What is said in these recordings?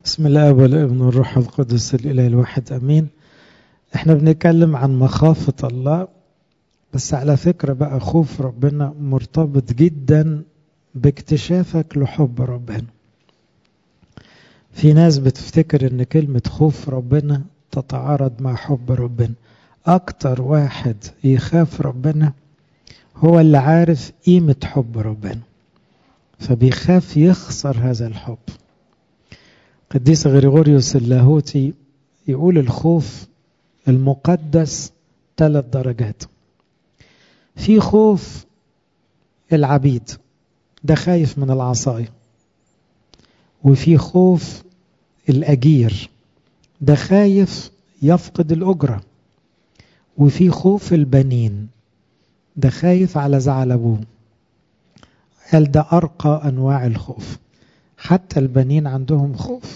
بسم الله والابن والروح القدس الإله الواحد أمين احنا بنتكلم عن مخافة الله بس على فكرة بقى خوف ربنا مرتبط جدا باكتشافك لحب ربنا في ناس بتفتكر ان كلمة خوف ربنا تتعارض مع حب ربنا اكتر واحد يخاف ربنا هو اللي عارف قيمة حب ربنا فبيخاف يخسر هذا الحب قديس غريغوريوس اللاهوتي يقول الخوف المقدس ثلاث درجات في خوف العبيد ده خايف من العصاية وفي خوف الأجير ده خايف يفقد الأجرة وفي خوف البنين ده خايف على زعل أبوه قال ده أرقى أنواع الخوف حتى البنين عندهم خوف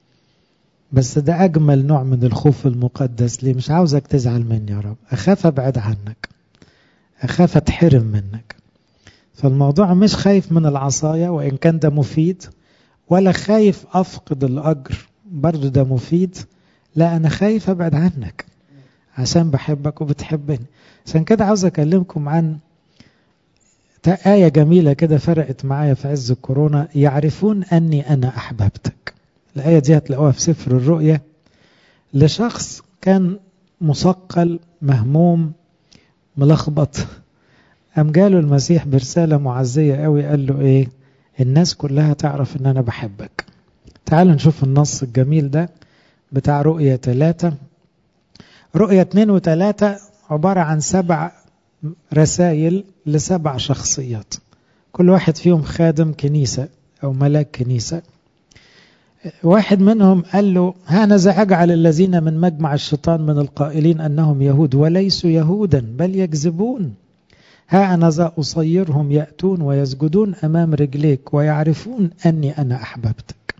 بس ده أجمل نوع من الخوف المقدس ليه مش عاوزك تزعل مني يا رب أخاف أبعد عنك أخاف أتحرم منك فالموضوع مش خايف من العصاية وإن كان ده مفيد ولا خايف أفقد الأجر برضو ده مفيد لا أنا خايف أبعد عنك عشان بحبك وبتحبني عشان كده عاوز أكلمكم عن آية جميلة كده فرقت معايا في عز الكورونا يعرفون أني أنا أحببتك الآية دي هتلاقوها في سفر الرؤيا لشخص كان مثقل مهموم ملخبط قام جاله المسيح برسالة معزية قوي قال له إيه الناس كلها تعرف إن أنا بحبك تعال نشوف النص الجميل ده بتاع رؤية ثلاثة رؤية اتنين وثلاثة عبارة عن سبع رسائل لسبع شخصيات كل واحد فيهم خادم كنيسة أو ملاك كنيسة واحد منهم قال له هانذا أجعل الذين من مجمع الشيطان من القائلين أنهم يهود وليسوا يهودا بل يكذبون ها أنا ذا أصيرهم يأتون ويسجدون أمام رجليك ويعرفون أني أنا أحببتك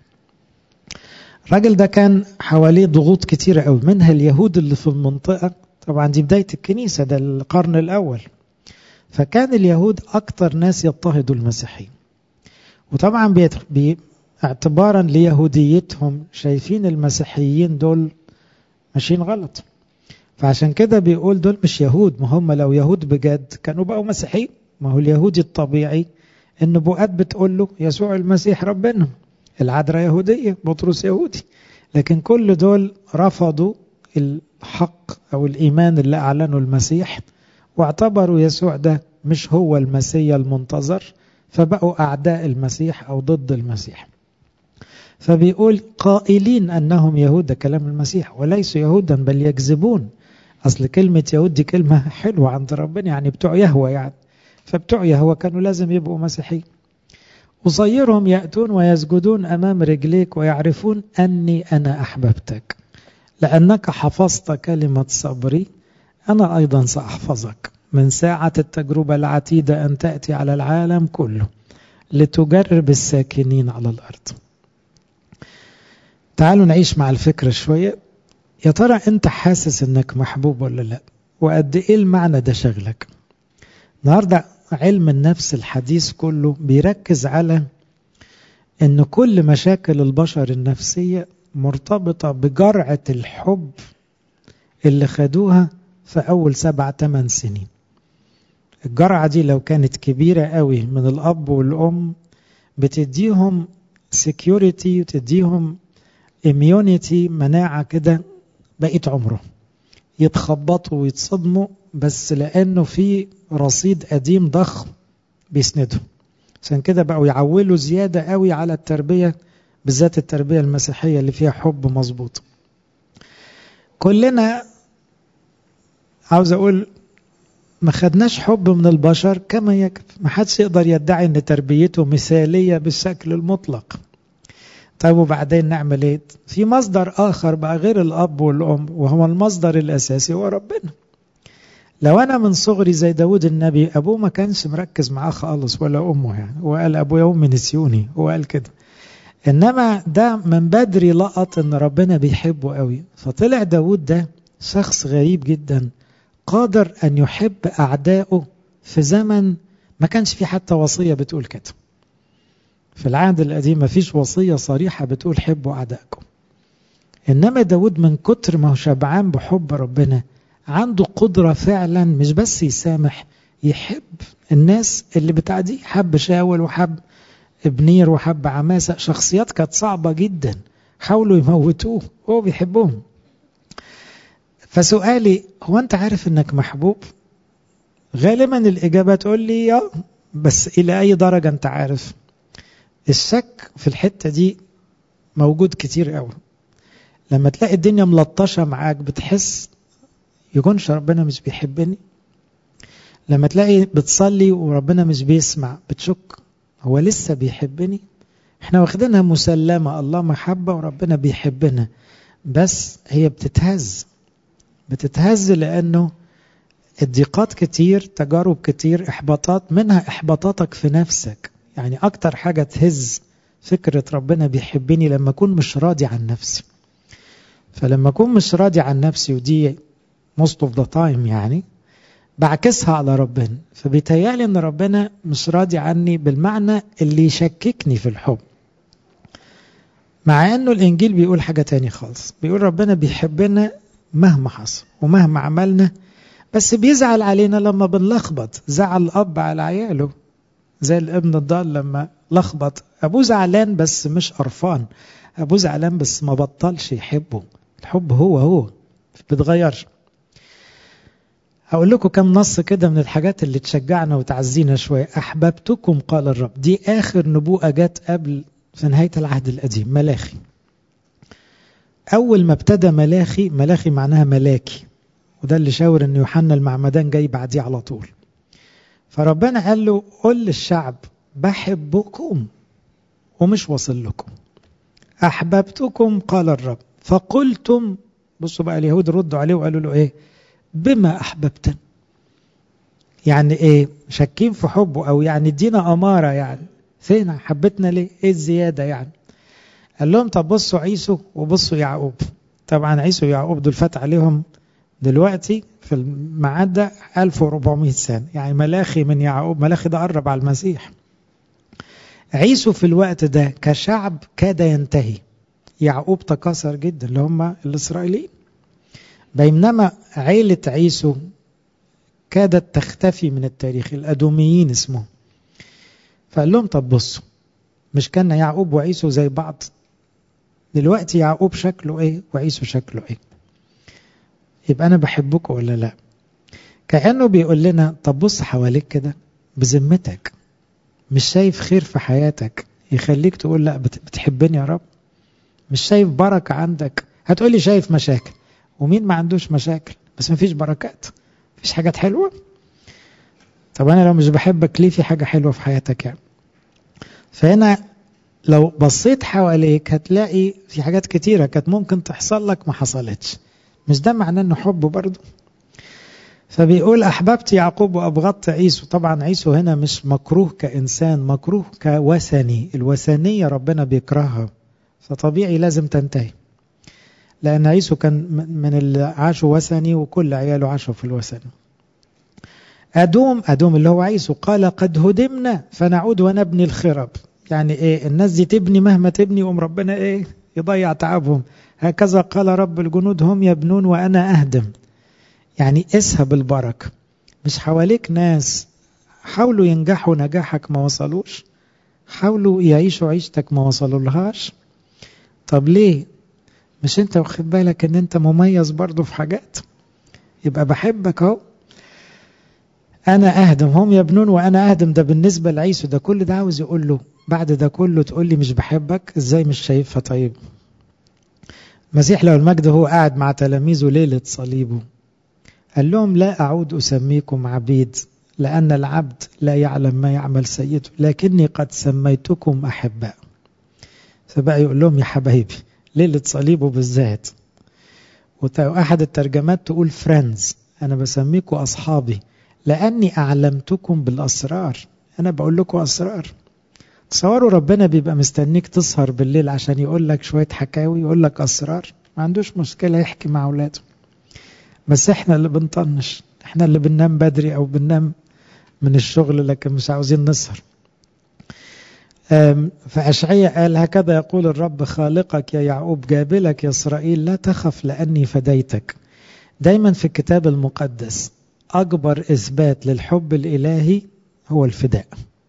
الراجل ده كان حواليه ضغوط كتيرة قوي منها اليهود اللي في المنطقة طبعا دي بداية الكنيسة ده القرن الأول فكان اليهود أكتر ناس يضطهدوا المسيحيين وطبعا بي اعتبارا ليهوديتهم شايفين المسيحيين دول ماشيين غلط فعشان كده بيقول دول مش يهود ما هم لو يهود بجد كانوا بقوا مسيحيين ما هو اليهودي الطبيعي النبوءات بتقول له يسوع المسيح ربنا العذراء يهودية بطرس يهودي لكن كل دول رفضوا الحق أو الإيمان اللي أعلنه المسيح واعتبروا يسوع ده مش هو المسيا المنتظر فبقوا أعداء المسيح أو ضد المسيح فبيقول قائلين أنهم يهود ده كلام المسيح وليسوا يهودا بل يكذبون أصل كلمة يهود دي كلمة حلوة عند ربنا يعني بتوع يهوى يعني فبتوع يهوى كانوا لازم يبقوا مسيحيين أصيرهم يأتون ويسجدون أمام رجليك ويعرفون أني أنا أحببتك لأنك حفظت كلمة صبري أنا أيضا سأحفظك من ساعة التجربة العتيدة أن تأتي على العالم كله لتجرب الساكنين على الأرض تعالوا نعيش مع الفكرة شوية يا ترى أنت حاسس أنك محبوب ولا لا وقد إيه المعنى ده شغلك النهاردة علم النفس الحديث كله بيركز على أن كل مشاكل البشر النفسية مرتبطة بجرعة الحب اللي خدوها في أول سبع تمن سنين الجرعة دي لو كانت كبيرة قوي من الأب والأم بتديهم security وتديهم immunity مناعة كده بقية عمره يتخبطوا ويتصدموا بس لأنه في رصيد قديم ضخم بيسنده عشان كده بقوا يعولوا زيادة قوي على التربية بالذات التربية المسيحية اللي فيها حب مظبوط كلنا عاوز أقول ما خدناش حب من البشر كما يكفي ما حدش يقدر يدعي ان تربيته مثالية بالشكل المطلق طيب وبعدين نعمل ايه في مصدر اخر بقى غير الاب والام وهو المصدر الاساسي هو ربنا لو انا من صغري زي داود النبي ابوه ما كانش مركز معاه خالص ولا امه يعني هو قال ابويا وامي نسيوني هو قال كده انما ده من بدري لقط ان ربنا بيحبه قوي فطلع داود ده شخص غريب جدا قادر ان يحب اعدائه في زمن ما كانش في حتى وصية بتقول كده في العهد القديم ما فيش وصية صريحة بتقول حبوا أعدائكم إنما داود من كتر ما هو شبعان بحب ربنا عنده قدرة فعلا مش بس يسامح يحب الناس اللي بتعديه حب شاول وحب ابنير وحب عماسة شخصيات كانت صعبة جدا حاولوا يموتوه هو بيحبهم فسؤالي هو انت عارف انك محبوب غالبا الاجابة تقول لي يا بس الى اي درجة انت عارف الشك في الحتة دي موجود كتير قوي لما تلاقي الدنيا ملطشة معاك بتحس يكونش ربنا مش بيحبني لما تلاقي بتصلي وربنا مش بيسمع بتشك هو لسه بيحبني احنا واخدينها مسلمة الله محبة وربنا بيحبنا بس هي بتتهز بتتهز لأنه الضيقات كتير تجارب كتير إحباطات منها إحباطاتك في نفسك يعني أكتر حاجة تهز فكرة ربنا بيحبني لما أكون مش راضي عن نفسي فلما أكون مش راضي عن نفسي ودي most of the time يعني بعكسها على ربنا فبيتهيألي ان ربنا مش راضي عني بالمعنى اللي يشككني في الحب مع انه الانجيل بيقول حاجة تاني خالص بيقول ربنا بيحبنا مهما حصل ومهما عملنا بس بيزعل علينا لما بنلخبط زعل الاب على عياله زي الابن الضال لما لخبط ابوه زعلان بس مش قرفان ابوه زعلان بس ما بطلش يحبه الحب هو هو بتغيرش هقول لكم كم نص كده من الحاجات اللي تشجعنا وتعزينا شوية أحببتكم قال الرب دي آخر نبوءة جت قبل في نهاية العهد القديم ملاخي أول ما ابتدى ملاخي ملاخي معناها ملاكي وده اللي شاور أن يوحنا المعمدان جاي بعديه على طول فربنا قال له قل للشعب بحبكم ومش واصل لكم أحببتكم قال الرب فقلتم بصوا بقى اليهود ردوا عليه وقالوا له إيه بما أحببتن يعني إيه شاكين في حبه أو يعني ادينا أمارة يعني فين حبتنا ليه إيه الزيادة يعني قال لهم طب بصوا عيسو وبصوا يعقوب طبعا عيسو ويعقوب دول فات عليهم دلوقتي في الميعاد ده 1400 سنة يعني ملاخي من يعقوب ملاخي ده قرب على المسيح عيسو في الوقت ده كشعب كاد ينتهي يعقوب تكاثر جدا اللي هم الإسرائيليين بينما عيلة عيسو كادت تختفي من التاريخ الأدوميين اسمهم فقال لهم طب بصوا مش كان يعقوب وعيسو زي بعض دلوقتي يعقوب شكله ايه وعيسو شكله ايه يبقى انا بحبكم ولا لا كأنه بيقول لنا طب بص حواليك كده بذمتك مش شايف خير في حياتك يخليك تقول لا بتحبني يا رب مش شايف بركة عندك هتقولي شايف مشاكل ومين ما عندوش مشاكل بس ما فيش بركات مفيش حاجات حلوة طب أنا لو مش بحبك ليه في حاجة حلوة في حياتك يعني فهنا لو بصيت حواليك هتلاقي في حاجات كتيرة كانت ممكن تحصل لك ما حصلتش مش ده معناه انه حب برضه فبيقول أحببت يعقوب وأبغضت عيسو طبعا عيسو هنا مش مكروه كإنسان مكروه كوثني الوثنية ربنا بيكرهها فطبيعي لازم تنتهي لأن عيسو كان من اللي عاشوا وثني وكل عياله عاشوا في الوثن أدوم أدوم اللي هو عيسو قال قد هدمنا فنعود ونبني الخرب يعني إيه الناس دي تبني مهما تبني وم ربنا إيه يضيع تعبهم هكذا قال رب الجنود هم يبنون وأنا أهدم يعني اسهب البركة مش حواليك ناس حاولوا ينجحوا نجاحك ما وصلوش حاولوا يعيشوا عيشتك ما وصلوا لهاش طب ليه مش انت واخد بالك ان انت مميز برضو في حاجات يبقى بحبك اهو انا اهدم هم يبنون وانا اهدم ده بالنسبه لعيسو ده كل ده عاوز يقول له بعد ده كله تقول لي مش بحبك ازاي مش شايفها طيب مسيح لو المجد هو قاعد مع تلاميذه ليله صليبه قال لهم لا اعود اسميكم عبيد لان العبد لا يعلم ما يعمل سيده لكني قد سميتكم احباء فبقى يقول لهم يا حبايبي ليلة صليبه بالذات وأحد الترجمات تقول فريندز أنا بسميكم أصحابي لأني أعلمتكم بالأسرار أنا بقول لكم أسرار تصوروا ربنا بيبقى مستنيك تسهر بالليل عشان يقول لك شوية حكاوي يقول لك أسرار ما عندوش مشكلة يحكي مع أولاده بس إحنا اللي بنطنش إحنا اللي بننام بدري أو بننام من الشغل لكن مش عاوزين نسهر فأشعية قال هكذا يقول الرب خالقك يا يعقوب جابلك يا إسرائيل لا تخف لأني فديتك دايما في الكتاب المقدس أكبر إثبات للحب الإلهي هو الفداء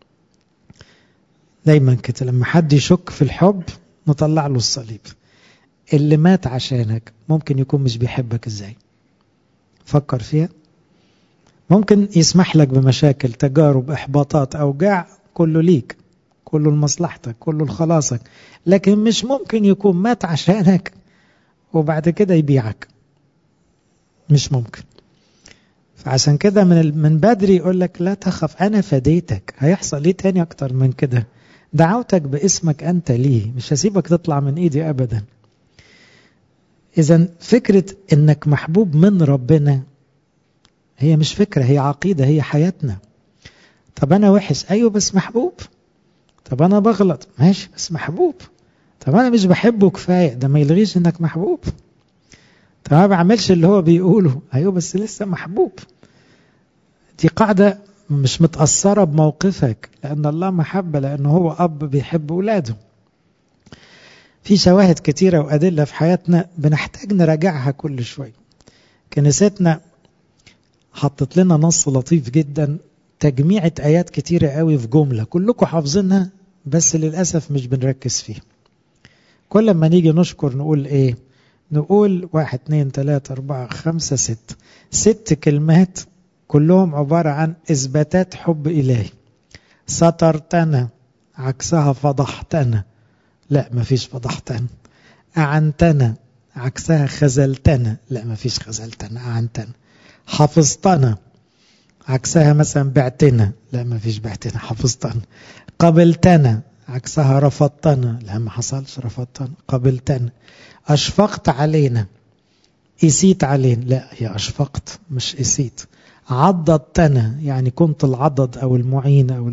دايما كده لما حد يشك في الحب نطلع له الصليب اللي مات عشانك ممكن يكون مش بيحبك ازاي فكر فيها ممكن يسمح لك بمشاكل تجارب احباطات اوجاع كله ليك كله لمصلحتك كله لخلاصك لكن مش ممكن يكون مات عشانك وبعد كده يبيعك مش ممكن فعشان كده من من بدري يقول لك لا تخف انا فديتك هيحصل ايه تاني اكتر من كده دعوتك باسمك انت ليه مش هسيبك تطلع من ايدي ابدا اذا فكره انك محبوب من ربنا هي مش فكره هي عقيده هي حياتنا طب انا وحش ايوه بس محبوب طب انا بغلط ماشي بس محبوب طب انا مش بحبه كفايه ده ما يلغيش انك محبوب طب ما بعملش اللي هو بيقوله ايوه بس لسه محبوب دي قاعده مش متأثرة بموقفك لأن الله محبة لأنه هو أب بيحب أولاده في شواهد كتيرة وأدلة في حياتنا بنحتاج نراجعها كل شوية كنيستنا حطت لنا نص لطيف جدا تجميعة آيات كتيرة قوي في جملة كلكم حافظينها بس للأسف مش بنركز فيها كل ما نيجي نشكر نقول إيه نقول واحد اتنين تلاتة أربعة خمسة ست ست كلمات كلهم عبارة عن إثباتات حب إلهي سترتنا عكسها فضحتنا لا مفيش فضحتنا أعنتنا عكسها خذلتنا لا مفيش خذلتنا أعنتنا حفظتنا عكسها مثلا بعتنا لا مفيش بعتنا حفظتنا قبلتنا عكسها رفضتنا لا ما حصلش رفضتنا قبلتنا أشفقت علينا قسيت علينا لا هي أشفقت مش قسيت عضدتنا يعني كنت العضد أو المعين أو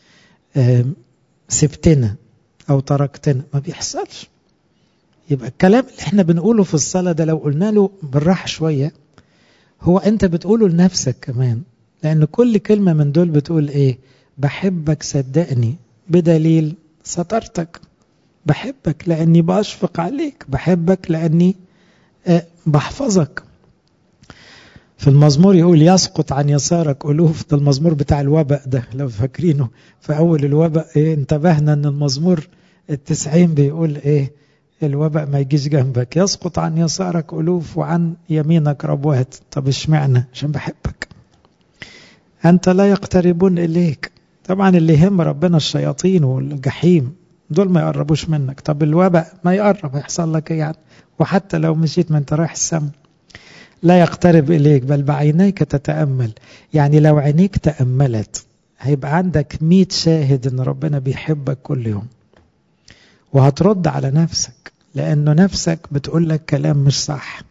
سبتنا أو تركتنا ما بيحصلش يبقى الكلام اللي احنا بنقوله في الصلاة ده لو قلنا له بالراحة شوية هو انت بتقوله لنفسك كمان لأن كل كلمة من دول بتقول ايه بحبك صدقني بدليل سترتك بحبك لأني بأشفق عليك بحبك لأني بحفظك في المزمور يقول يسقط عن يسارك ألوف ده المزمور بتاع الوباء ده لو فاكرينه في أول الوباء إيه انتبهنا أن المزمور التسعين بيقول إيه الوباء ما يجيش جنبك يسقط عن يسارك ألوف وعن يمينك ربوات طب اشمعنى عشان بحبك أنت لا يقتربون إليك طبعا اللي يهم ربنا الشياطين والجحيم دول ما يقربوش منك طب الوباء ما يقرب هيحصل لك يعني وحتى لو مشيت ما انت رايح السما لا يقترب إليك بل بعينيك تتأمل يعني لو عينيك تأملت هيبقى عندك مئة شاهد ان ربنا بيحبك كل يوم وهترد على نفسك لأنه نفسك بتقول لك كلام مش صح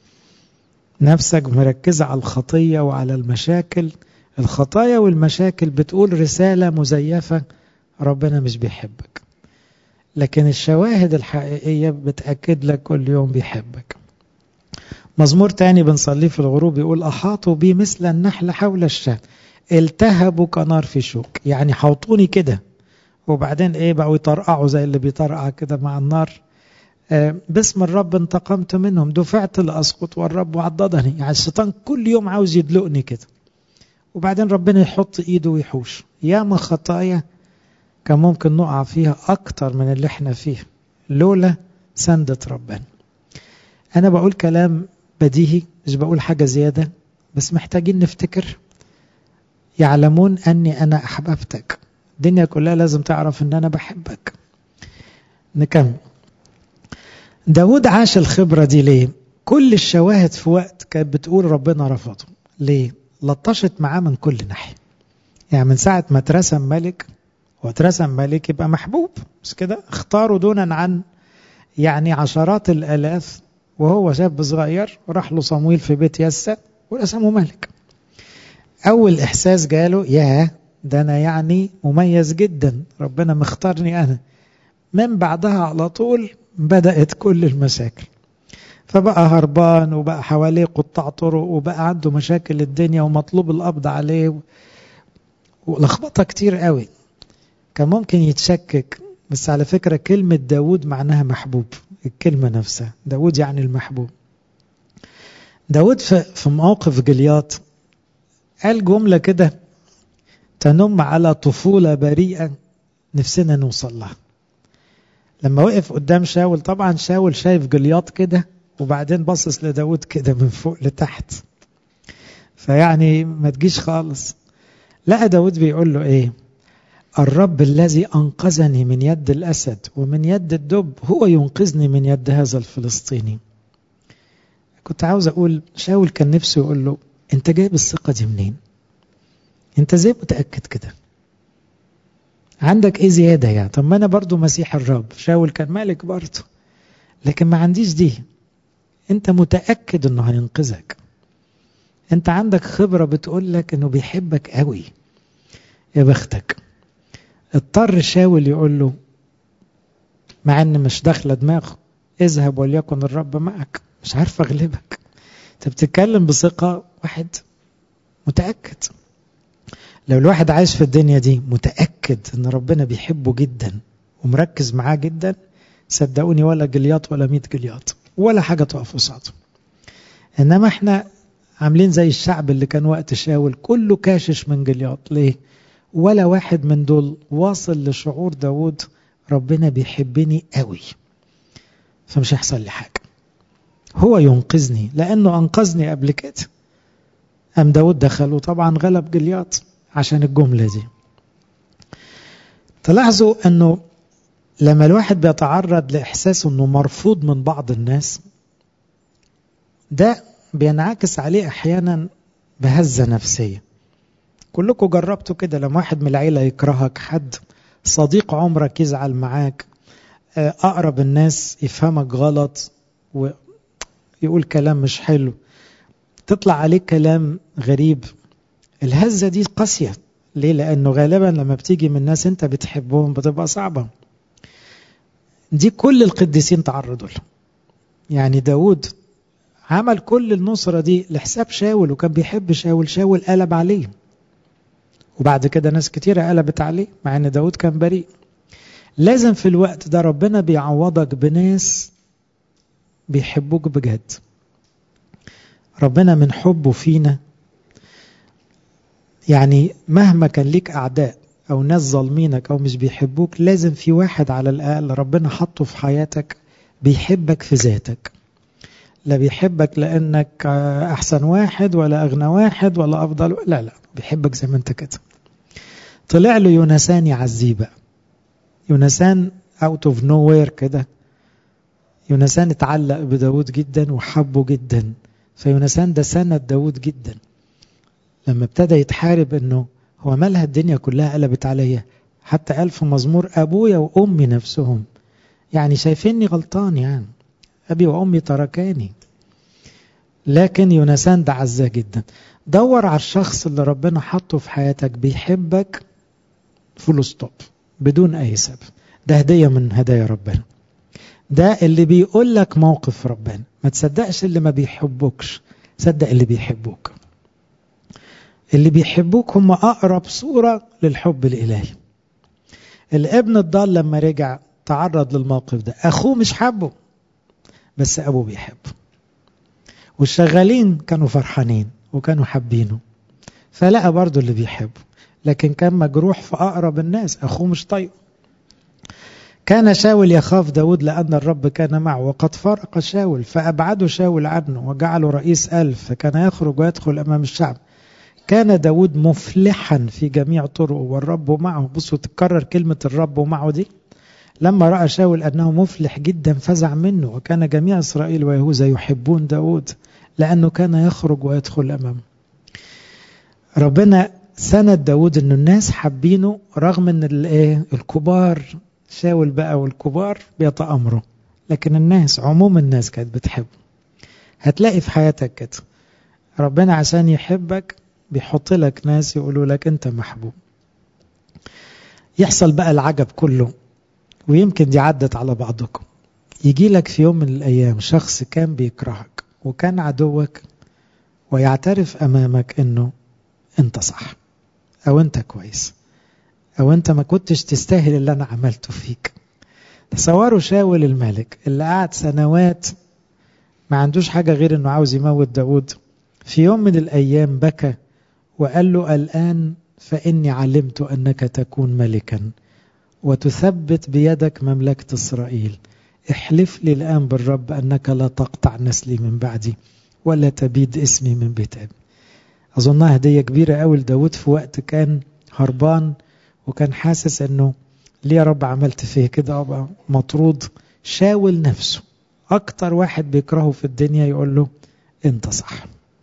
نفسك مركزة على الخطية وعلى المشاكل الخطايا والمشاكل بتقول رسالة مزيفة ربنا مش بيحبك لكن الشواهد الحقيقية بتأكد لك كل يوم بيحبك مزمور تاني بنصليه في الغروب يقول أحاطوا بي مثل النحل حول الشاه التهبوا كنار في شوك يعني حوطوني كده وبعدين ايه بقوا يطرقعوا زي اللي بيطرقع كده مع النار آه باسم الرب انتقمت منهم دفعت لأسقط والرب عضدني يعني الشيطان كل يوم عاوز يدلقني كده وبعدين ربنا يحط ايده ويحوش ياما خطايا كان ممكن نقع فيها اكتر من اللي احنا فيه لولا سندة ربنا انا بقول كلام بديهي مش بقول حاجة زيادة بس محتاجين نفتكر يعلمون اني انا احببتك الدنيا كلها لازم تعرف ان انا بحبك نكمل داود عاش الخبرة دي ليه كل الشواهد في وقت كانت بتقول ربنا رفضه ليه لطشت معاه من كل ناحية يعني من ساعة ما اترسم ملك واترسم ملك يبقى محبوب مش كده اختاروا دونا عن يعني عشرات الآلاف وهو شاب صغير وراح له صمويل في بيت يسى ورسمه ملك أول إحساس جاله ياه ده أنا يعني مميز جدا ربنا مختارني أنا من بعدها على طول بدأت كل المشاكل فبقى هربان وبقى حواليه قطاع طرق وبقى عنده مشاكل الدنيا ومطلوب القبض عليه ولخبطه كتير قوي كان ممكن يتشكك بس على فكرة كلمة داود معناها محبوب الكلمة نفسها داود يعني المحبوب داود في موقف جلياط قال جملة كده تنم على طفولة بريئة نفسنا نوصل لها لما وقف قدام شاول طبعا شاول شايف جلياط كده وبعدين باصص لداود كده من فوق لتحت فيعني ما تجيش خالص لقى داود بيقول له ايه الرب الذي أنقذني من يد الأسد ومن يد الدب هو ينقذني من يد هذا الفلسطيني كنت عاوز أقول شاول كان نفسه يقول له أنت جايب الثقة دي منين أنت زي متأكد كده عندك إيه زيادة يعني طب ما أنا برضو مسيح الرب شاول كان مالك برضو لكن ما عنديش دي أنت متأكد أنه هينقذك أنت عندك خبرة بتقول لك أنه بيحبك قوي يا بختك اضطر شاول يقول له مع ان مش داخله دماغه اذهب وليكن الرب معك مش عارف اغلبك انت بتتكلم بثقه واحد متاكد لو الواحد عايش في الدنيا دي متاكد ان ربنا بيحبه جدا ومركز معاه جدا صدقوني ولا جلياط ولا ميت جلياط ولا حاجه تقف قصاده انما احنا عاملين زي الشعب اللي كان وقت شاول كله كاشش من جلياط ليه ولا واحد من دول واصل لشعور داود ربنا بيحبني قوي فمش هيحصل لي حاجة هو ينقذني لأنه أنقذني قبل كده أم داود دخل وطبعا غلب جلياط عشان الجملة دي تلاحظوا أنه لما الواحد بيتعرض لإحساسه أنه مرفوض من بعض الناس ده بينعكس عليه أحيانا بهزة نفسية كلكم جربتوا كده لما واحد من العيلة يكرهك حد صديق عمرك يزعل معاك أقرب الناس يفهمك غلط ويقول كلام مش حلو تطلع عليك كلام غريب الهزة دي قاسية ليه؟ لأنه غالبا لما بتيجي من ناس أنت بتحبهم بتبقى صعبة دي كل القديسين تعرضوا لها يعني داود عمل كل النصرة دي لحساب شاول وكان بيحب شاول شاول قلب عليه وبعد كده ناس كتيرة قلبت عليه مع ان داود كان بريء لازم في الوقت ده ربنا بيعوضك بناس بيحبوك بجد ربنا من حبه فينا يعني مهما كان ليك أعداء أو ناس ظالمينك أو مش بيحبوك لازم في واحد على الأقل ربنا حطه في حياتك بيحبك في ذاتك لا بيحبك لأنك أحسن واحد ولا أغنى واحد ولا أفضل لا لا بيحبك زي ما أنت كده طلع له يونسان يعزيه بقى يونسان اوت اوف نو وير كده يونسان اتعلق بداود جدا وحبه جدا فيونسان ده سند داود جدا لما ابتدى يتحارب انه هو مالها الدنيا كلها قلبت عليا حتى قال في مزمور ابويا وامي نفسهم يعني شايفيني غلطان يعني ابي وامي تركاني لكن يونسان ده عزاه جدا دور على الشخص اللي ربنا حطه في حياتك بيحبك فول ستوب بدون اي سبب ده هديه من هدايا ربنا ده اللي بيقول لك موقف ربنا ما تصدقش اللي ما بيحبوكش صدق اللي بيحبوك اللي بيحبوك هم اقرب صوره للحب الالهي الابن الضال لما رجع تعرض للموقف ده اخوه مش حبه بس ابوه بيحبه والشغالين كانوا فرحانين وكانوا حابينه فلقى برضه اللي بيحبه لكن كان مجروح في أقرب الناس أخوه مش طيب كان شاول يخاف داود لأن الرب كان معه وقد فرق شاول فأبعده شاول عنه وجعله رئيس ألف فكان يخرج ويدخل أمام الشعب كان داود مفلحا في جميع طرقه والرب معه بصوا تكرر كلمة الرب معه دي لما رأى شاول أنه مفلح جدا فزع منه وكان جميع إسرائيل ويهوذا يحبون داود لأنه كان يخرج ويدخل أمامه ربنا سند داود أن الناس حابينه رغم أن الكبار شاول بقى والكبار بيتأمروا لكن الناس عموم الناس كانت بتحبه هتلاقي في حياتك كده ربنا عشان يحبك بيحط لك ناس يقولوا لك أنت محبوب يحصل بقى العجب كله ويمكن دي عدت على بعضكم يجي لك في يوم من الأيام شخص كان بيكرهك وكان عدوك ويعترف أمامك أنه أنت صح أو أنت كويس او انت ما كنتش تستاهل اللي انا عملته فيك تصوروا شاول الملك اللي قعد سنوات ما عندوش حاجة غير انه عاوز يموت داود في يوم من الايام بكى وقال له الان فاني علمت انك تكون ملكا وتثبت بيدك مملكة اسرائيل احلف لي الان بالرب انك لا تقطع نسلي من بعدي ولا تبيد اسمي من بيت ابي اظنها هدية كبيرة قوي لداود في وقت كان هربان وكان حاسس انه ليه يا رب عملت فيه كده ابقى مطرود شاول نفسه اكتر واحد بيكرهه في الدنيا يقول له انت صح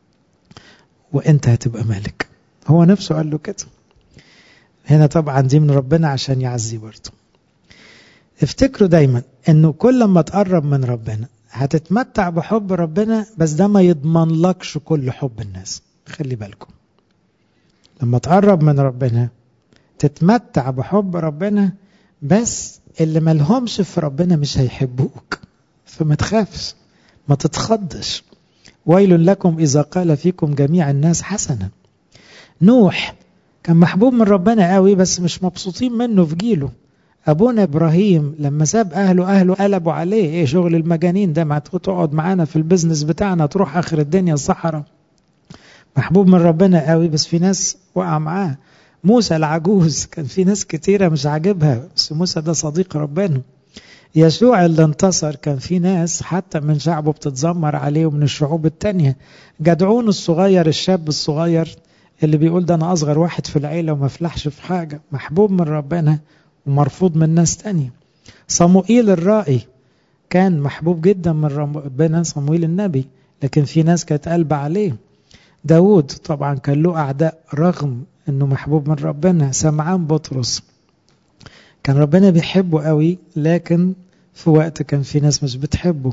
وانت هتبقى ملك هو نفسه قال له كده هنا طبعا دي من ربنا عشان يعزي برضه افتكروا دايما انه كل ما تقرب من ربنا هتتمتع بحب ربنا بس ده ما يضمن لكش كل حب الناس خلي بالكم لما تقرب من ربنا تتمتع بحب ربنا بس اللي ملهمش في ربنا مش هيحبوك فما تخافش ما تتخضش ويل لكم إذا قال فيكم جميع الناس حسنا نوح كان محبوب من ربنا قوي بس مش مبسوطين منه في جيله أبونا إبراهيم لما ساب أهله أهله قلبوا عليه إيه شغل المجانين ده ما تقعد معانا في البزنس بتاعنا تروح آخر الدنيا الصحراء محبوب من ربنا قوي بس في ناس وقع معاه موسى العجوز كان في ناس كتيرة مش عاجبها بس موسى ده صديق ربنا يسوع اللي انتصر كان في ناس حتى من شعبه بتتذمر عليه ومن الشعوب التانية جدعون الصغير الشاب الصغير اللي بيقول ده أنا أصغر واحد في العيلة وما فلحش في حاجة محبوب من ربنا ومرفوض من ناس تانية صموئيل الرائي كان محبوب جدا من ربنا صموئيل النبي لكن في ناس كانت قلبة عليه داود طبعا كان له أعداء رغم أنه محبوب من ربنا سمعان بطرس كان ربنا بيحبه قوي لكن في وقت كان في ناس مش بتحبه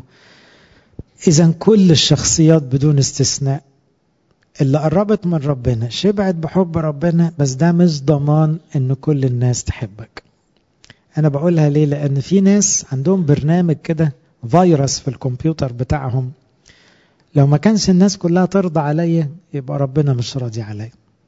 إذا كل الشخصيات بدون استثناء اللي قربت من ربنا شبعت بحب ربنا بس ده مش ضمان ان كل الناس تحبك انا بقولها ليه لان في ناس عندهم برنامج كده فيروس في الكمبيوتر بتاعهم لو ما كانش الناس كلها ترضى عليا يبقى ربنا مش راضي عليا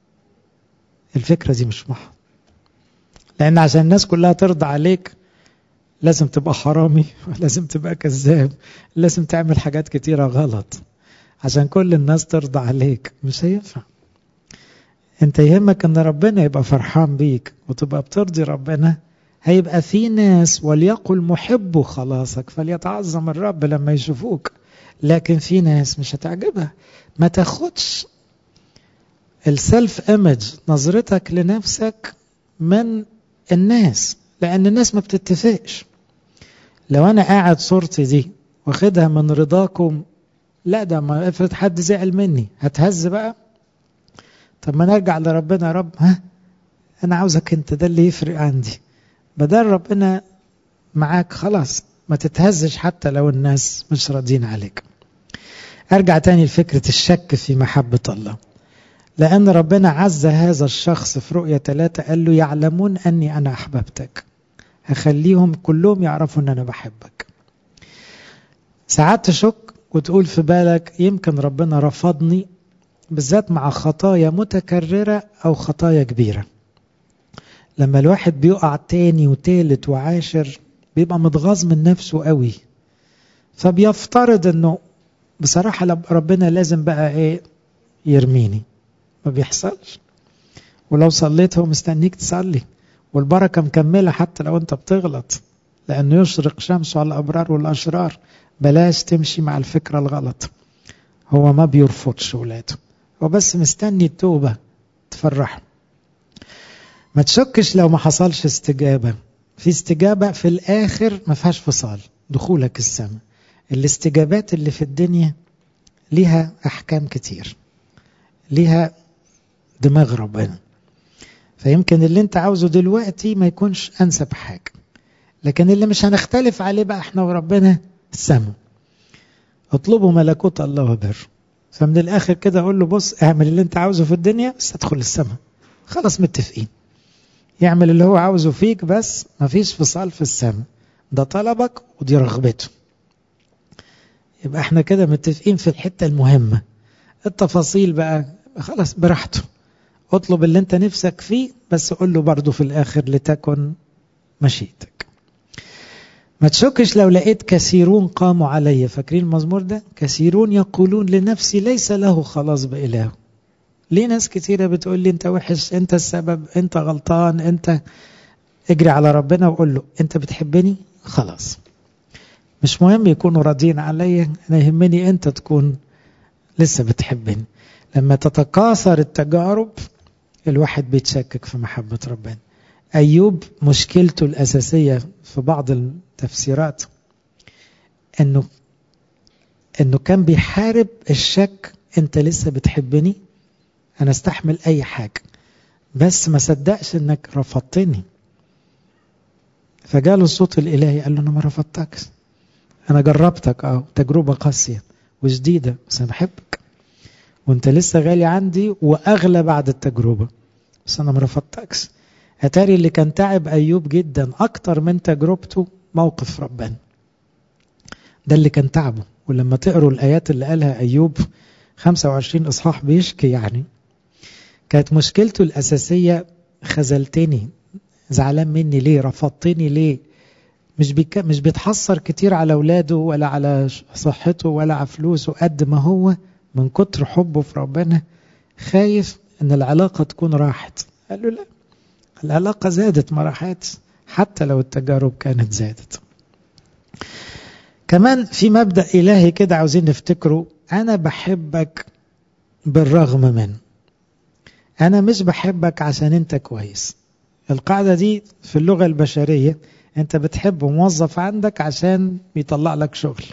الفكرة دي مش محض لأن عشان الناس كلها ترضى عليك لازم تبقى حرامي لازم تبقى كذاب لازم تعمل حاجات كتيرة غلط عشان كل الناس ترضى عليك مش هينفع انت يهمك ان ربنا يبقى فرحان بيك وتبقى بترضي ربنا هيبقى في ناس وليقل محب خلاصك فليتعظم الرب لما يشوفوك لكن في ناس مش هتعجبها ما تاخدش السلف ايمج نظرتك لنفسك من الناس لان الناس ما بتتفقش لو انا قاعد صورتي دي واخدها من رضاكم لا ده ما افرض حد زعل مني هتهز بقى طب ما نرجع لربنا يا رب ها انا عاوزك انت ده اللي يفرق عندي بدل ربنا معاك خلاص ما تتهزش حتى لو الناس مش راضين عليك ارجع تاني لفكرة الشك في محبة الله لأن ربنا عز هذا الشخص في رؤية ثلاثة قال له يعلمون أني أنا أحببتك هخليهم كلهم يعرفوا أن أنا بحبك ساعات تشك وتقول في بالك يمكن ربنا رفضني بالذات مع خطايا متكررة أو خطايا كبيرة لما الواحد بيقع تاني وتالت وعاشر بيبقى متغاظ من نفسه قوي فبيفترض انه بصراحة ربنا لازم بقى ايه يرميني ما بيحصلش ولو صليت هو مستنيك تصلي والبركة مكملة حتى لو انت بتغلط لأنه يشرق شمسه على الأبرار والأشرار بلاش تمشي مع الفكرة الغلط هو ما بيرفضش ولاده هو بس مستني التوبة تفرحه ما تشكش لو ما حصلش استجابة في استجابة في الآخر ما فيهاش فصال دخولك السماء الاستجابات اللي في الدنيا ليها أحكام كتير ليها دماغ ربنا فيمكن اللي انت عاوزه دلوقتي ما يكونش أنسب حاجة لكن اللي مش هنختلف عليه بقى احنا وربنا السماء اطلبوا ملكوت الله وبره فمن الآخر كده أقول له بص اعمل اللي انت عاوزه في الدنيا بس ادخل السماء خلاص متفقين يعمل اللي هو عاوزه فيك بس مفيش فصال في السماء ده طلبك ودي رغبته يبقى احنا كده متفقين في الحتة المهمة التفاصيل بقى خلاص براحته اطلب اللي انت نفسك فيه بس قول له برضه في الاخر لتكن مشيئتك ما تشكش لو لقيت كثيرون قاموا علي فاكرين المزمور ده كثيرون يقولون لنفسي ليس له خلاص بإله ليه ناس كتيرة بتقول لي انت وحش انت السبب انت غلطان انت اجري على ربنا وقول له انت بتحبني خلاص مش مهم يكونوا راضيين عليا انا يهمني انت تكون لسه بتحبني لما تتكاثر التجارب الواحد بيتشكك في محبة ربنا أيوب مشكلته الأساسية في بعض التفسيرات أنه أنه كان بيحارب الشك أنت لسه بتحبني أنا استحمل أي حاجة بس ما صدقش أنك رفضتني فجاله الصوت الإلهي قال له أنا ما رفضتكش أنا جربتك أه تجربة قاسية وجديدة بس أنا بحبك وأنت لسه غالي عندي وأغلى بعد التجربة بس أنا ما رفضتكش أتاري اللي كان تعب أيوب جدا أكتر من تجربته موقف ربنا ده اللي كان تعبه ولما تقروا الآيات اللي قالها أيوب 25 إصحاح بيشكي يعني كانت مشكلته الأساسية خذلتني زعلان مني ليه رفضتني ليه مش بيك... مش بيتحسر كتير على اولاده ولا على صحته ولا على فلوسه قد ما هو من كتر حبه في ربنا خايف ان العلاقه تكون راحت قال له لا العلاقه زادت ما راحتش حتى لو التجارب كانت زادت كمان في مبدا الهي كده عاوزين نفتكره انا بحبك بالرغم من انا مش بحبك عشان انت كويس القاعده دي في اللغه البشريه انت بتحب موظف عندك عشان بيطلع لك شغل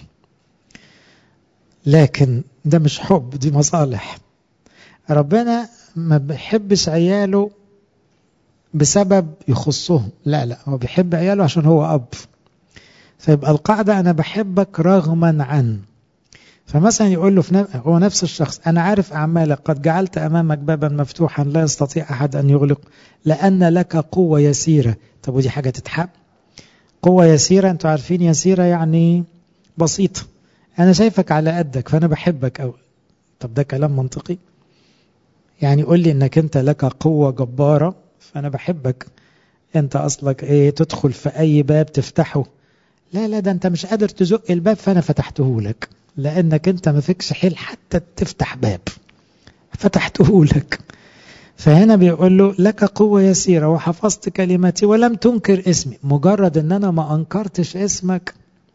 لكن ده مش حب دي مصالح ربنا ما بيحبش عياله بسبب يخصهم لا لا هو بيحب عياله عشان هو أب فيبقى القاعدة أنا بحبك رغما عن فمثلا يقول له في نف... هو نفس الشخص أنا عارف أعمالك قد جعلت أمامك بابا مفتوحا لا يستطيع أحد أن يغلق لأن لك قوة يسيرة طب ودي حاجة تتحب قوة يسيرة أنتوا عارفين يسيرة يعني بسيطة أنا شايفك على قدك فأنا بحبك أوي طب ده كلام منطقي يعني قول لي أنك أنت لك قوة جبارة فأنا بحبك أنت أصلك إيه تدخل في أي باب تفتحه لا لا ده أنت مش قادر تزق الباب فأنا فتحته لك لأنك أنت ما فيكش حيل حتى تفتح باب فتحته لك فهنا بيقول له لك قوة يسيرة وحفظت كلمتي ولم تنكر اسمي مجرد ان انا ما انكرتش اسمك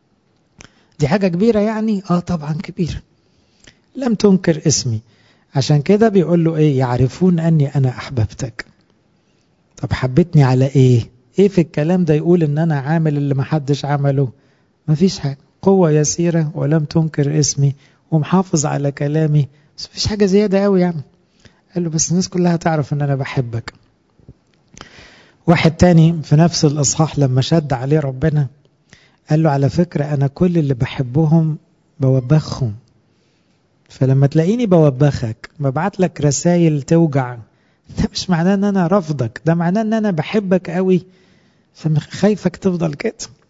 دي حاجة كبيرة يعني اه طبعا كبيرة لم تنكر اسمي عشان كده بيقول له ايه يعرفون اني انا احببتك طب حبتني على ايه ايه في الكلام ده يقول ان انا عامل اللي محدش عمله مفيش حاجة قوة يسيرة ولم تنكر اسمي ومحافظ على كلامي بس مفيش حاجة زيادة قوي يعني قال له بس الناس كلها تعرف ان انا بحبك واحد تاني في نفس الاصحاح لما شد عليه ربنا قال له على فكرة انا كل اللي بحبهم بوبخهم فلما تلاقيني بوبخك ببعت لك رسائل توجع ده مش معناه ان انا رفضك ده معناه ان انا بحبك قوي فخايفك تفضل كده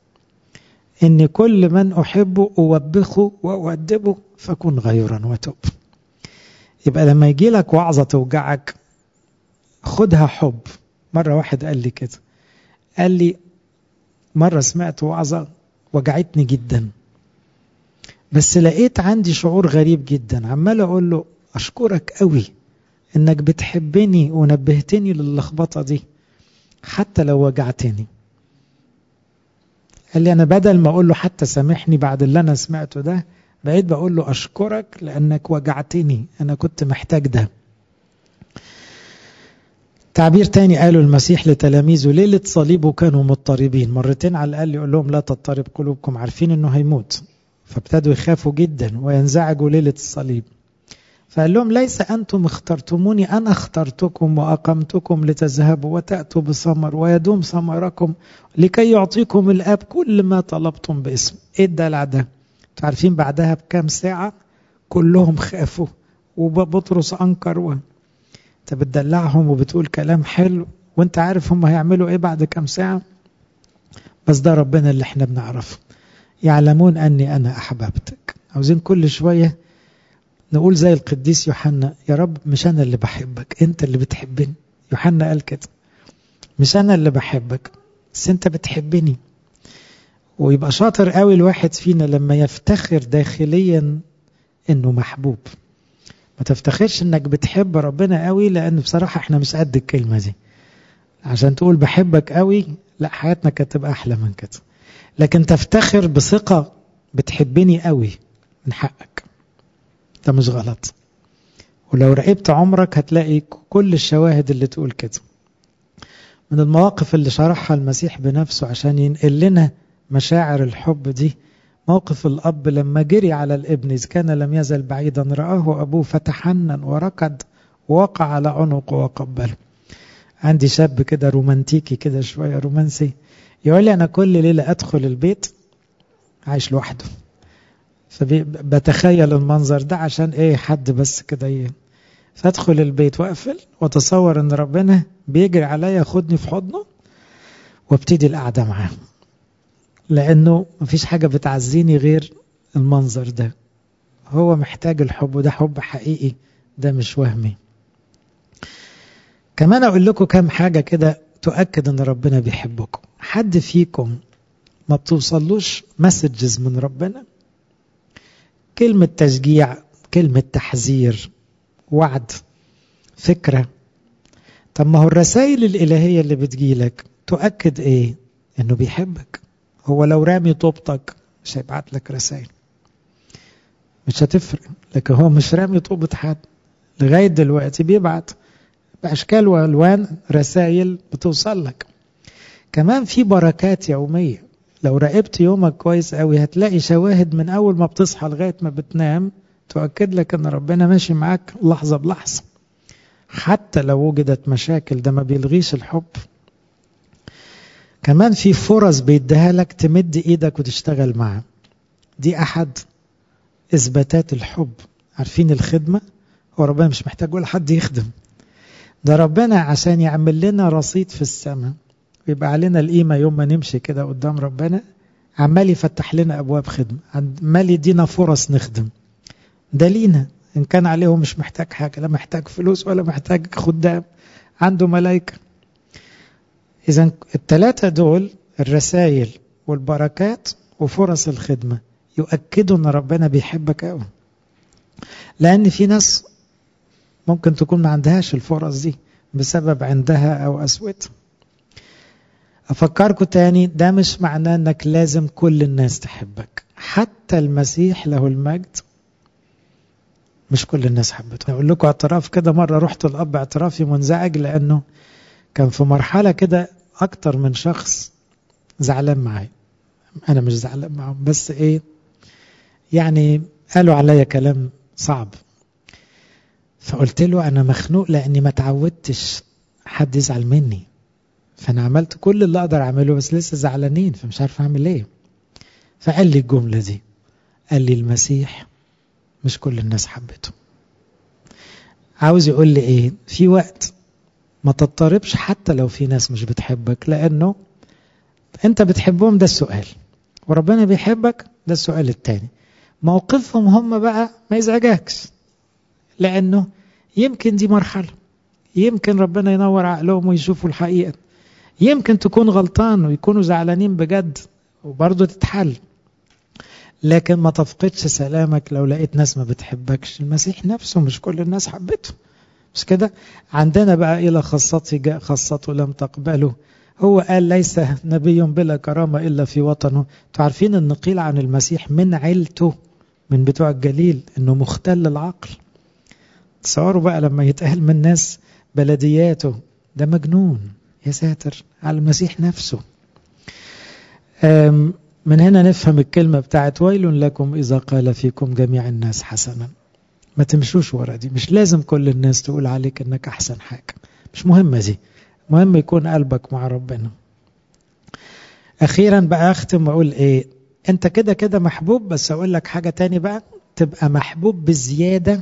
ان كل من احبه اوبخه واؤدبه فكن غيرا وتوب يبقى لما يجي لك وعظة توجعك خدها حب مرة واحد قال لي كده قال لي مرة سمعت وعظة وجعتني جدا بس لقيت عندي شعور غريب جدا عمال اقول له اشكرك قوي انك بتحبني ونبهتني للخبطة دي حتى لو وجعتني قال لي انا بدل ما اقول له حتى سامحني بعد اللي انا سمعته ده بقيت بقول له أشكرك لأنك وجعتني أنا كنت محتاج ده تعبير تاني قاله المسيح لتلاميذه ليلة صليبه كانوا مضطربين مرتين على الأقل يقول لهم لا تضطرب قلوبكم عارفين أنه هيموت فابتدوا يخافوا جدا وينزعجوا ليلة الصليب فقال لهم ليس أنتم اخترتموني أنا اخترتكم وأقمتكم لتذهبوا وتأتوا بثمر ويدوم ثمركم لكي يعطيكم الآب كل ما طلبتم باسم إيه الدلع ده عارفين بعدها بكام ساعة كلهم خافوا وبطرس أنكر و... انت بتدلعهم وبتقول كلام حلو وانت عارف هم هيعملوا ايه بعد كام ساعة بس ده ربنا اللي احنا بنعرفه يعلمون أني أنا أحببتك عاوزين كل شوية نقول زي القديس يوحنا يا رب مش أنا اللي بحبك أنت اللي بتحبني يوحنا قال كده مش أنا اللي بحبك بس أنت بتحبني ويبقى شاطر قوي الواحد فينا لما يفتخر داخليا انه محبوب ما تفتخرش انك بتحب ربنا قوي لان بصراحة احنا مش قد الكلمة دي عشان تقول بحبك قوي لا حياتنا كانت تبقى احلى من كده لكن تفتخر بثقة بتحبني قوي من حقك ده مش غلط ولو راقبت عمرك هتلاقي كل الشواهد اللي تقول كده من المواقف اللي شرحها المسيح بنفسه عشان ينقل لنا مشاعر الحب دي موقف الأب لما جري على الابن إذ كان لم يزل بعيدا رآه أبوه فتحنن وركض ووقع على عنقه وقبله عندي شاب كده رومانتيكي كده شوية رومانسي يقول لي أنا كل ليلة أدخل البيت عايش لوحده فبتخيل المنظر ده عشان ايه حد بس كده ايه فادخل البيت واقفل واتصور ان ربنا بيجري عليا ياخدني في حضنه وابتدي القعده معاه لانه مفيش حاجه بتعزيني غير المنظر ده هو محتاج الحب وده حب حقيقي ده مش وهمي كمان اقول لكم كام حاجه كده تؤكد ان ربنا بيحبكم حد فيكم ما بتوصلوش مسجز من ربنا كلمة تشجيع كلمة تحذير وعد فكرة طب ما هو الرسائل الإلهية اللي بتجيلك تؤكد إيه إنه بيحبك هو لو رامي طوبتك مش هيبعت لك رسائل مش هتفرق لكن هو مش رامي طوبة حد لغاية دلوقتي بيبعت بأشكال وألوان رسائل بتوصل لك كمان في بركات يومية لو راقبت يومك كويس قوي هتلاقي شواهد من أول ما بتصحى لغاية ما بتنام تؤكد لك أن ربنا ماشي معاك لحظة بلحظة حتى لو وجدت مشاكل ده ما بيلغيش الحب كمان في فرص بيديها لك تمد ايدك وتشتغل معاه دي احد اثباتات الحب عارفين الخدمة هو ربنا مش محتاج ولا حد يخدم ده ربنا عشان يعمل لنا رصيد في السماء ويبقى علينا القيمة يوم ما نمشي كده قدام ربنا عمال يفتح لنا أبواب خدمة عمال يدينا فرص نخدم ده لينا إن كان عليه مش محتاج حاجة لا محتاج فلوس ولا محتاج خدام عنده ملائكة إذا الثلاثة دول الرسائل والبركات وفرص الخدمة يؤكدوا أن ربنا بيحبك أوي لأن في ناس ممكن تكون ما عندهاش الفرص دي بسبب عندها أو قسوتها أفكركم تاني ده مش معناه أنك لازم كل الناس تحبك حتى المسيح له المجد مش كل الناس حبته أقول لكم اعتراف كده مرة رحت الأب اعترافي منزعج لأنه كان في مرحلة كده أكتر من شخص زعلان معايا أنا مش زعلان معاهم بس إيه يعني قالوا عليا كلام صعب فقلت له أنا مخنوق لأني ما تعودتش حد يزعل مني فأنا عملت كل اللي أقدر أعمله بس لسه زعلانين فمش عارف أعمل إيه فقال لي الجملة دي قال لي المسيح مش كل الناس حبته عاوز يقول لي إيه في وقت ما تضطربش حتى لو في ناس مش بتحبك لأنه أنت بتحبهم ده السؤال وربنا بيحبك ده السؤال التاني موقفهم هم بقى ما يزعجكش لأنه يمكن دي مرحلة يمكن ربنا ينور عقلهم ويشوفوا الحقيقة يمكن تكون غلطان ويكونوا زعلانين بجد وبرضه تتحل لكن ما تفقدش سلامك لو لقيت ناس ما بتحبكش المسيح نفسه مش كل الناس حبته مش كده عندنا بقى إلى خاصته جاء خاصته لم تقبله هو قال ليس نبي بلا كرامة إلا في وطنه تعرفين أن قيل عن المسيح من عيلته من بتوع الجليل أنه مختل العقل تصوروا بقى لما يتقال من ناس بلدياته ده مجنون يا ساتر على المسيح نفسه من هنا نفهم الكلمة بتاعت ويل لكم إذا قال فيكم جميع الناس حسنا ما تمشوش ورا دي مش لازم كل الناس تقول عليك انك احسن حاجة مش مهمة دي مهم يكون قلبك مع ربنا اخيرا بقى اختم واقول ايه انت كده كده محبوب بس اقول لك حاجة تاني بقى تبقى محبوب بزيادة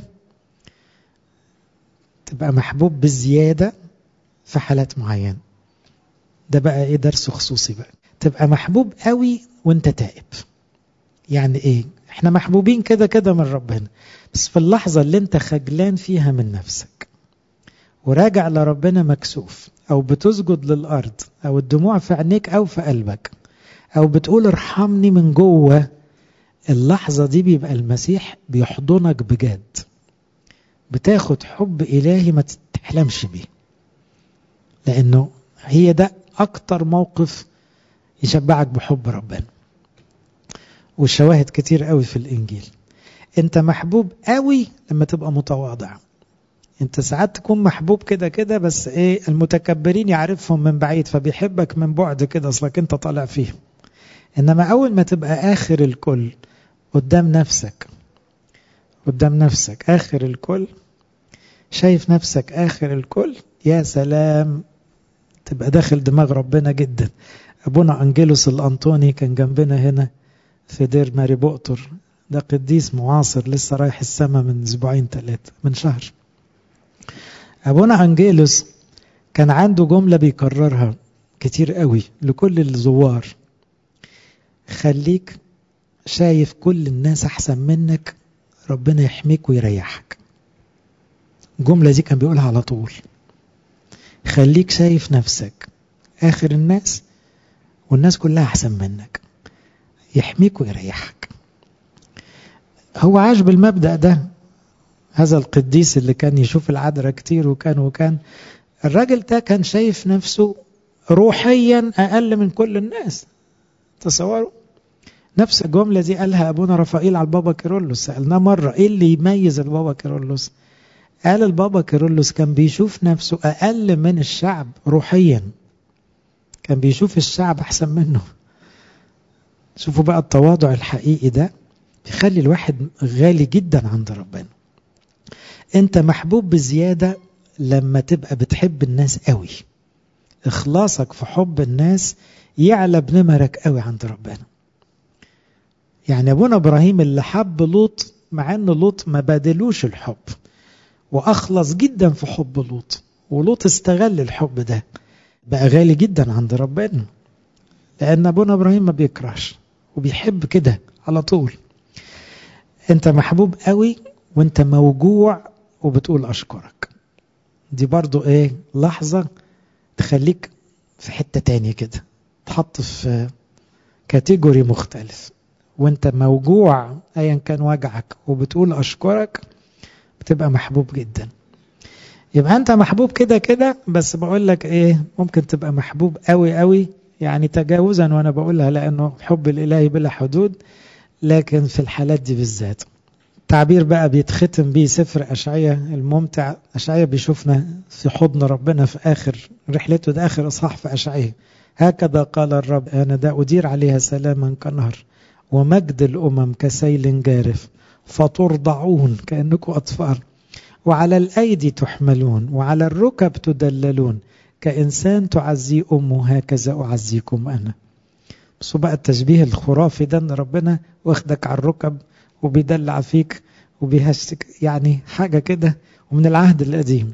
تبقى محبوب بزيادة في حالات معينة ده بقى ايه درس خصوصي بقى تبقى محبوب قوي وانت تائب يعني ايه احنا محبوبين كده كده من ربنا بس في اللحظة اللي انت خجلان فيها من نفسك وراجع لربنا مكسوف او بتسجد للارض او الدموع في عينيك او في قلبك او بتقول ارحمني من جوه اللحظة دي بيبقى المسيح بيحضنك بجد بتاخد حب إلهي ما تحلمش بيه لأنه هي ده أكتر موقف يشبعك بحب ربنا والشواهد كتير قوي في الإنجيل أنت محبوب قوي لما تبقى متواضع أنت ساعات تكون محبوب كده كده بس إيه المتكبرين يعرفهم من بعيد فبيحبك من بعد كده أصلك أنت طالع فيهم إنما أول ما تبقى آخر الكل قدام نفسك قدام نفسك آخر الكل شايف نفسك آخر الكل يا سلام تبقى داخل دماغ ربنا جدا أبونا أنجيلوس الأنطوني كان جنبنا هنا في دير ماري بؤطر ده قديس معاصر لسه رايح السما من أسبوعين ثلاثة من شهر أبونا أنجيلوس كان عنده جملة بيكررها كتير قوي لكل الزوار خليك شايف كل الناس أحسن منك ربنا يحميك ويريحك الجملة دي كان بيقولها على طول خليك شايف نفسك آخر الناس والناس كلها أحسن منك يحميك ويريحك هو عاش بالمبدأ ده هذا القديس اللي كان يشوف العذراء كتير وكان وكان الراجل ده كان شايف نفسه روحيا أقل من كل الناس تصوروا نفس الجملة دي قالها أبونا رفائيل على البابا كيرلس سألناه مرة إيه اللي يميز البابا كيرلس قال البابا كيرلس كان بيشوف نفسه أقل من الشعب روحيا كان بيشوف الشعب أحسن منه شوفوا بقى التواضع الحقيقي ده يخلي الواحد غالي جدا عند ربنا انت محبوب بزيادة لما تبقى بتحب الناس قوي اخلاصك في حب الناس يعلى بنمرك قوي عند ربنا يعني ابونا ابراهيم اللي حب لوط مع ان لوط ما بادلوش الحب واخلص جدا في حب لوط ولوط استغل الحب ده بقى غالي جدا عند ربنا لان ابونا ابراهيم ما بيكرهش وبيحب كده على طول انت محبوب قوي وانت موجوع وبتقول اشكرك دي برضو ايه لحظة تخليك في حتة تانية كده تحط في كاتيجوري مختلف وانت موجوع ايا كان وجعك وبتقول اشكرك بتبقى محبوب جدا يبقى انت محبوب كده كده بس بقول لك ايه ممكن تبقى محبوب قوي قوي يعني تجاوزا وانا بقولها لانه حب الالهي بلا حدود لكن في الحالات دي بالذات تعبير بقى بيتختم بيه سفر أشعية الممتع أشعية بيشوفنا في حضن ربنا في آخر رحلته ده آخر إصحاح في أشعية هكذا قال الرب أنا دا أدير عليها سلاما كنهر ومجد الأمم كسيل جارف فترضعون كأنكم أطفال وعلى الأيدي تحملون وعلى الركب تدللون كإنسان تعزي أمه هكذا أعزيكم أنا بس بقى التشبيه الخرافي ده ان ربنا واخدك على الركب وبيدلع فيك وبيهشتك يعني حاجة كده ومن العهد القديم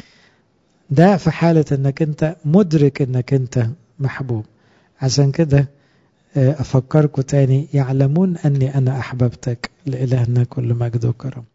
ده في حالة انك انت مدرك انك انت محبوب عشان كده افكركم تاني يعلمون اني انا احببتك لالهنا كل مجد وكرم